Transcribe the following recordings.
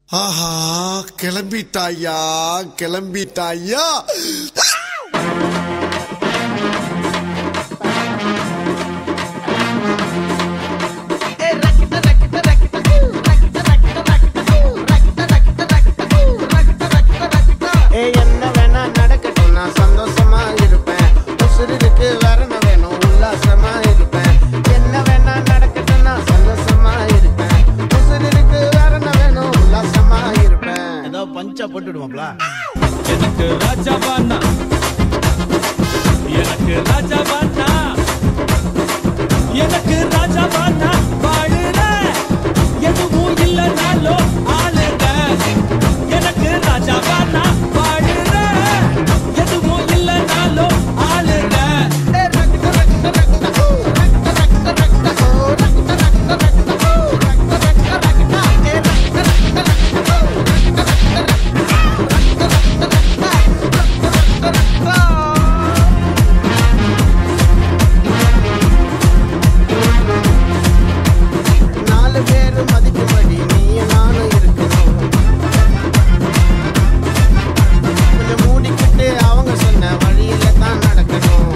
ஆஹா கிளம்பிட்டாயா கிளம்பிட்டாயா ஏய் என்ன வேணா நடக்கட்டும் நான் சந்தோஷமா இருப்பேன் உசுருக்கு வேற என்ன வேணும் உல்லாசமா இருப்பேன் என்ன வேணா நடக்கட்டும் நான் சந்தோஷமா இருப்பேன் உசுருக்கு வேற என்ன வேணும் உல்லாசமா இருப்பேன் ஏதோ பஞ்சா போட்டுடுவோம்ல எனக்கு ராஜாவானா எனக்கு ராஜாவானா எனக்கு ராஜாவானா வாழுற எதுவும் இல்லைனாலும் ஆளுங்க எனக்கு ராஜாவானா வாழுற எதுவும் இல்லைனாலும் ஆளுங்க நாலு பேர் மதிக்கும்படி நீயும் நானும் இருக்கணும் கொஞ்சம் மூடிக்கிட்டு அவங்க சொன்ன வழியில தான் நடக்கணும்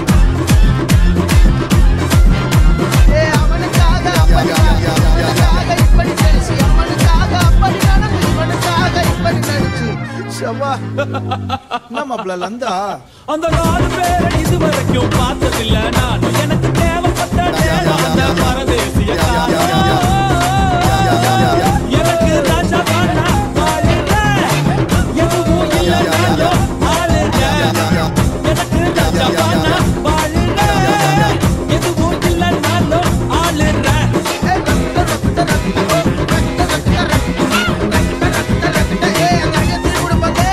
ஏய், அவனுக்காக அப்படி நடந்து, அவனுக்காக இப்படி பேசி, அவனுக்காக அப்படி நடந்து, இவனுக்காக இப்படி நடிச்சு. ஷபா. என்ன மாப்பிள்ள லந்தா அந்த நாலு பேரை இதுவரைக்கும் பார்த்ததில்ல நான் எனக்கு தேவைப்பட்ட நேரம் அந்த பரதேசிய காலம். எனக்கு ராஜாவானா வாழுற எதுவும் இல்லைனாலும் ஆளுங்க எனக்கு ராஜாவானா வாழுற எதுவும் இல்லைனாலும் ஆளுங்க ஏய், அங்க அங்கே திரும்பி விடு பாத்து.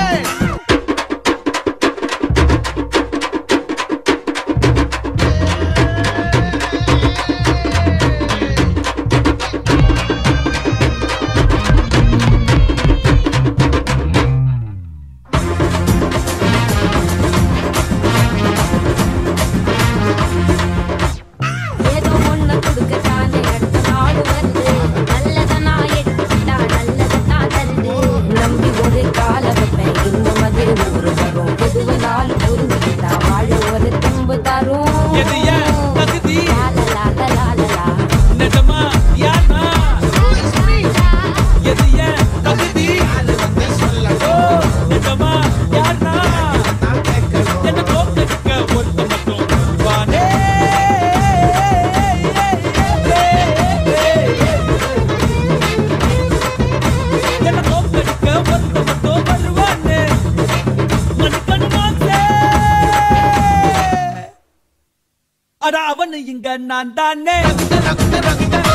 ஏதோ ஒண்ணு கொடுக்கத்தானே அடுத்த நாடு வருது நல்லதை நான் எடுத்துக்கிட்டா நல்லதை தான் தருது நம்பி ஒரு கால வைப்பேன் இன்னும் அது நூறு வரும் எதுவனாலும் புரிஞ்சுக்கிட்டா வாழ ஒரு தும்பு தரும் எது ஏன் தகுதி லாலலாலலாலலா. நிஜமா யாரா எது ஏன் தகுதி ஓ நிஜமா யாரா என்ன தோக்கடிக்க ஒருத்த மட்டும் வானே என்ன தோக்கடிக்க ஒருத்த மட்டும் வருவானே மணிக்கணு மாசே அட அவனு இங்க நான் தானே